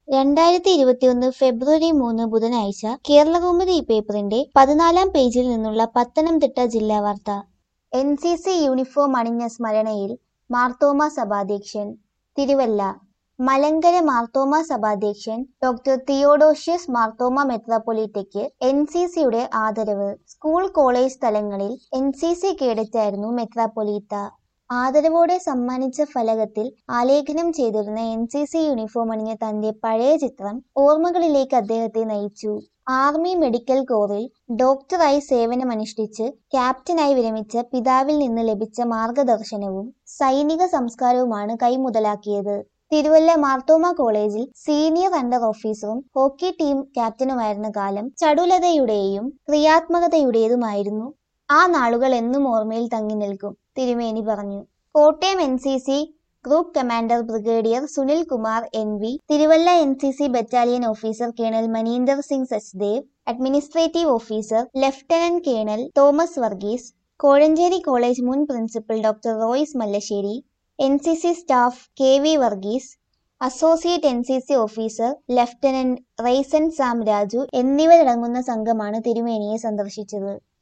രണ്ടായിരത്തി ഇരുപത്തിയൊന്ന് ഫെബ്രുവരി മൂന്ന് ബുധനാഴ്ച കേരളകൗമുദി പേപ്പറിന്റെ പതിനാലാം പേജിൽ നിന്നുള്ള പത്തനംതിട്ട ജില്ലാ വാർത്ത എൻ സി സി യൂണിഫോം അണിഞ്ഞ സ്മരണയിൽ മാർത്തോമ സഭാധ്യക്ഷൻ തിരുവല്ല മലങ്കര മാർത്തോമ സഭാധ്യക്ഷൻ ഡോക്ടർ തിയോഡോഷ്യസ് മാർത്തോമ മെത്രാപ്പൊലീത്തയ്ക്ക് എൻ സി സിയുടെ ആദരവ് സ്കൂൾ കോളേജ് തലങ്ങളിൽ എൻ സി സി കേഡറ്റായിരുന്നു മെത്രാപ്പൊലീത്ത ആദരവോടെ സമ്മാനിച്ച ഫലകത്തിൽ ആലേഖനം ചെയ്തിരുന്ന എൻ സി സി യൂണിഫോം അണിഞ്ഞ തന്റെ പഴയ ചിത്രം ഓർമ്മകളിലേക്ക് അദ്ദേഹത്തെ നയിച്ചു ആർമി മെഡിക്കൽ കോറിൽ ഡോക്ടറായി സേവനമനുഷ്ഠിച്ച് ക്യാപ്റ്റനായി വിരമിച്ച പിതാവിൽ നിന്ന് ലഭിച്ച മാർഗദർശനവും സൈനിക സംസ്കാരവുമാണ് കൈമുതലാക്കിയത് തിരുവല്ല മാർത്തോമ കോളേജിൽ സീനിയർ അണ്ടർ ഓഫീസറും ഹോക്കി ടീം ക്യാപ്റ്റനുമായിരുന്ന കാലം ചടുലതയുടെയും ക്രിയാത്മകതയുടേതുമായിരുന്നു ആ നാളുകൾ എന്നും ഓർമ്മയിൽ തങ്ങി നിൽക്കും തിരുമേനി പറഞ്ഞു Kottayam N C C group commander brigadier Sunil Kumar N V Thiruvalla N C C battalion officer colonel Maninder Singh Sachdev administrative officer lieutenant colonel Thomas Varghese Kozhencherry college മുൻ principal doctor Royce Mallassery N C C staff K V Varghese associate N C C officer lieutenant Raison Sam Raju എന്നിവരടങ്ങുന്ന സംഘമാണ് തിരുമേനിയെ സന്ദർശിച്ചത്